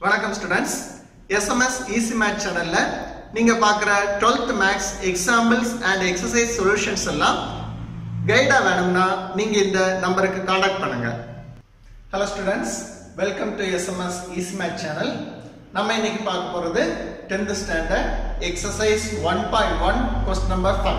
வணக்கம் students SMS easy math சேனல்ல நீங்க பார்க்குற 12th maths examples and exercise solutions எல்லாம் கைடா வேணும்னா நீங்க இந்த நம்பருக்கு காண்டாக்ட் பண்ணுங்க hello students welcome to SMS easy math channel நம்ம இன்னைக்கு பார்க்க போறது 10th standard exercise one point one question number five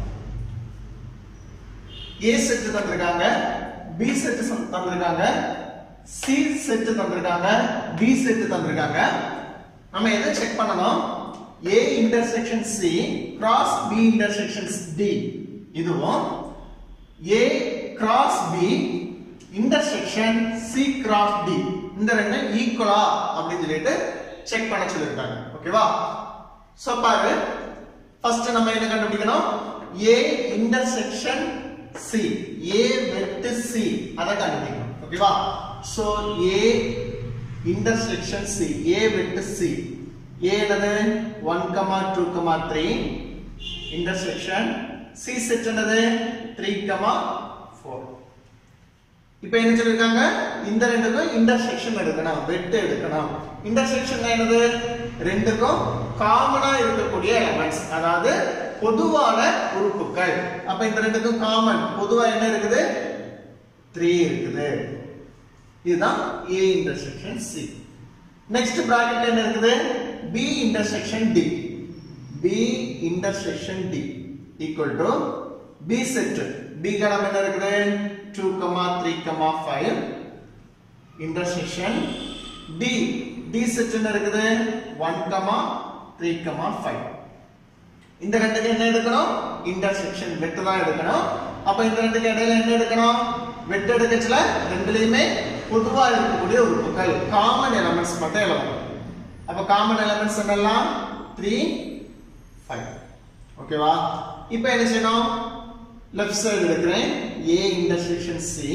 A set தந்திருக்காங்க பி செட் தந்திருக்காங்க சி செட் தந்திருக்காங்க பி செட் தந்திருக்காங்க நம்ம எதை செக் பண்ணணும் A intersection C cross B intersection D இதுவும் A cross B intersection C cross D இந்த ரெண்டு ஈக்குவலா அப்படின்னு சொல்லிட்டு செக் பண்ண சொல்லியிருக்காங்க ஓகேவா சோ பாரு ஃபர்ஸ்ட் நம்ம என்ன கண்டுபிடிக்கணும் ஏ இன்டர்செக்ஷன் சி ஏ வெட்டு சி அத கண்டுபிடிக்கணும் ஓகேவா so A intersection C A வெட்டு சி ஏ என்னது 1 comma 2 comma 3 intersection C set என்னது 3 கமா 4 இப்போ என்ன சொல்லிருக்காங்க இந்த ரெண்டுக்கும் இன்டர்செக்ஷன் எடுக்கணும் வெட்டு எடுக்கணும் இன்டர்செக்ஷன் என்னது ரெண்டுக்கும் காமனா இருக்கக்கூடிய எலமெண்ட்ஸ் அதாவது பொதுவான உறுப்புகள் அப்ப இந்த ரெண்டுக்கும் காமன் பொதுவா என்ன இருக்குது 3 இருக்குது இதுதான் A இன்டர்செக்ஷன் C நெக்ஸ்ட் பிராக்கெட்ல என்ன இருக்குது B intersection D B intersection D equal to B set B கணம் என்ன இருக்குது 2 3 5 இன்டர்செக்ஷன் D D செட் என்ன இருக்குது 1 3 5 இந்த ரெண்டுக்கு என்ன எடுக்கணும் இன்டர்செக்ஷன் வெட்டு தான் எடுக்கணும் அப்ப இந்த ரெண்டுக்கு இடையில என்ன எடுக்கணும் வெட்டு எடுக்கச்சுல ரெண்டுலயுமே பொதுவா இருக்கக்கூடிய உறுப்புகள் காமன் எலமெண்ட்ஸ் மட்டும் எழுதணும் அப்ப காமன் எலமெண்ட்ஸ் என்னெல்லாம் த்ரீ ஃபைவ் ஓகேவா இப்போ என்ன செய்யணும் லெஃப்ட் சைடு எடுக்கிறேன் A intersection C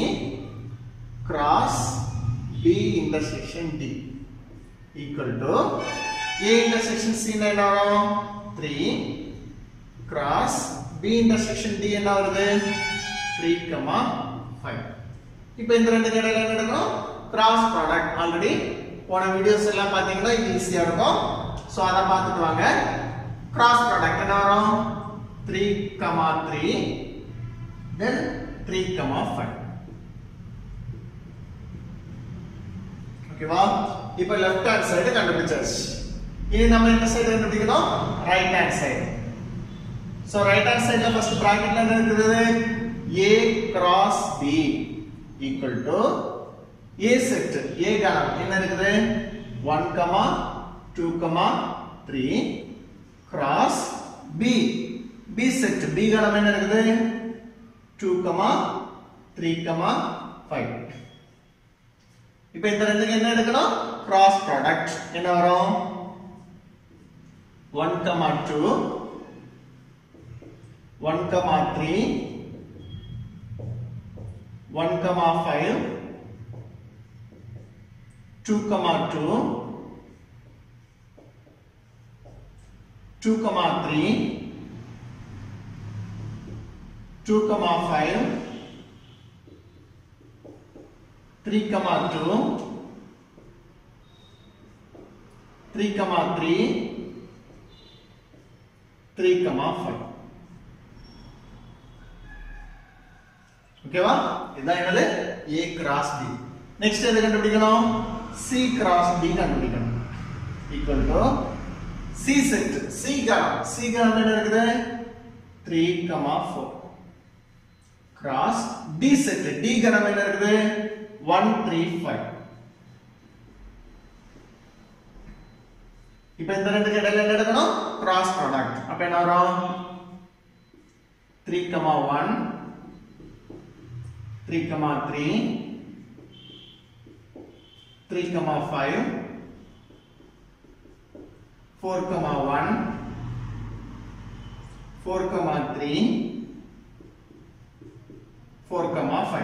cross B intersection D equal to A intersection C என்ன வரும் three cross B intersection D என்ன வருது த்ரீ கமா ஃபைவ் இப்போ இந்த ரெண்டு இடையில என்ன எடுக்கணும் கிராஸ் ப்ராடக்ட் ஆல்ரெடி போன வீடியோஸ் எல்லாம் பார்த்தீங்கன்னா இது ஈஸியாக இருக்கும் ஸோ அதை பார்த்துட்டு வாங்க கிராஸ் ப்ராடக்ட் என்ன வரும் three comma three then three comma five ஓகேவா இப்போ லெஃப்ட் ஹேண்ட் சைடு கண்டுபிடிச்சாச்சு இனி நம்ம இந்த சைடு கண்டுபிடிக்கணும் right hand side so right hand side first பிராக்கெட்ல என்ன இருக்குது A cross B equal to A set A கணம் என்ன இருக்குது one comma two comma three cross B B set B கணம் என்ன இருக்குது two comma three comma five இப்போ இந்த ரெண்டுக்கு என்ன எடுக்கணும் கிராஸ் ப்ராடக்ட் என்ன வரும் one comma two one comma three one comma five two comma two two comma three two comma five three comma two three comma three three comma five ஓகேவா இதுதான் என்னது A கிராஸ் D நெக்ஸ்ட் எது கண்டுபிடிக்கணும் C cross D கண்டுபிடிக்கணும் equal to C set C கணம் C கணம் என்ன இருக்குது 3 comma 4 cross D set D கணம் என்ன இருக்குது 1 3 5 இப்போ இந்த ரெண்டுக்கு இடையில என்ன எடுக்கணும் கிராஸ் ப்ராடக்ட் அப்ப என்ன வரும் 3 comma 1 3 comma 3 3 comma 5 4 comma 1 4 comma 3 4 comma 5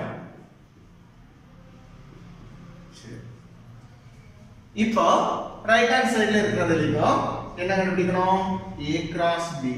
இப்போ ரைட் ஹேண்ட் சைடுல இருக்கிறதுலயும் என்ன கண்டுபிடிக்கணும் A cross B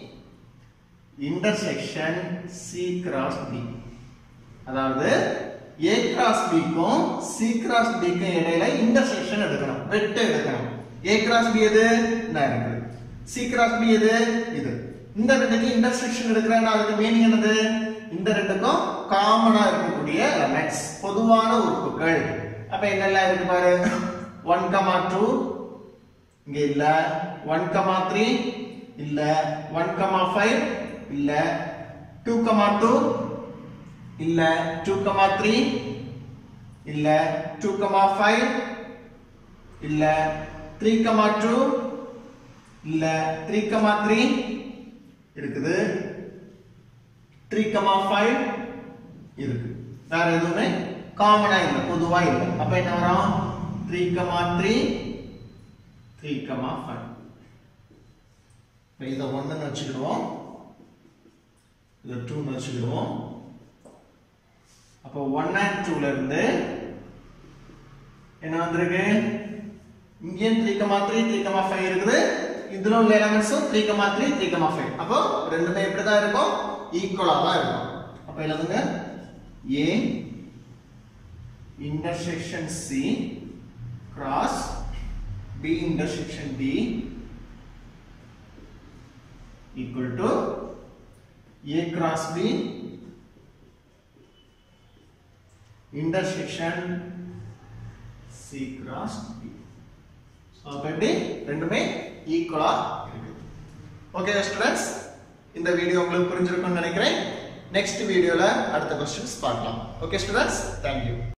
intersection C cross B அதாவது ஏ கிராஸ் பிக்கும் சி கிராஸ் பிக்கும் இடையில இன்டர்செக்ஷன் எடுக்கணும் வெட்டு எடுக்கணும் ஏ கிராஸ் பி எது இந்த இருக்குது சி கிராஸ் பி எது இது இந்த ரெண்டுக்கு இன்டர்செக்ஷன் எடுக்கிறேன்னா அதுக்கு மீனிங் என்னது இந்த ரெண்டுக்கும் காமனா இருக்கக்கூடிய எலமெண்ட்ஸ் பொதுவான உறுப்புகள் அப்ப என்னெல்லாம் இருக்கு பாரு ஒன் கமா டூ இங்க இல்ல ஒன் கமா த்ரீ இல்ல ஒன் கமா ஃபைவ் இல்ல டூ கமா டூ இல்ல டூ கமா த்ரீ இல்ல டூ கமா ஃபைவ் இல்ல த்ரீ கமா டூ இல்ல த்ரீ கமா த்ரீ இருக்குது த்ரீ கமா ஃபைவ் இருக்கு வேற எதுவுமே காமனா இல்லை பொதுவா இல்லை அப்ப என்ன வரும் three comma three three comma five இதை ஒன்றுன்னு வச்சுக்கிடுவோம் இதை டூன்னு வச்சுக்கிடுவோம் அப்போ ஒன் அண்ட் டூல இருந்து என்ன வந்திருக்கு இங்கேயும் three comma three three comma five இருக்குது இதுல உள்ள எலமெண்ட்ஸும் three comma three three comma five அப்போ ரெண்டுமே எப்படி தான் இருக்கும் ஈக்குவலா தான் இருக்கும் அப்போ எழுதுங்க A intersection C cross B intersection D equal to A cross B intersection C cross B. So அப்போ எப்படி ரெண்டுமே ஈக்குவலா இருக்கு ஓகே ஸ்டூடெண்ட்ஸ் இந்த வீடியோ உங்களுக்கு புரிஞ்சிருக்கும்னு நினைக்கிறேன் நெக்ஸ்ட் வீடியோல அடுத்த கொஸ்டின்ஸ் பார்க்கலாம் ஓகே ஸ்டூடெண்ட்ஸ் தேங்க்யூ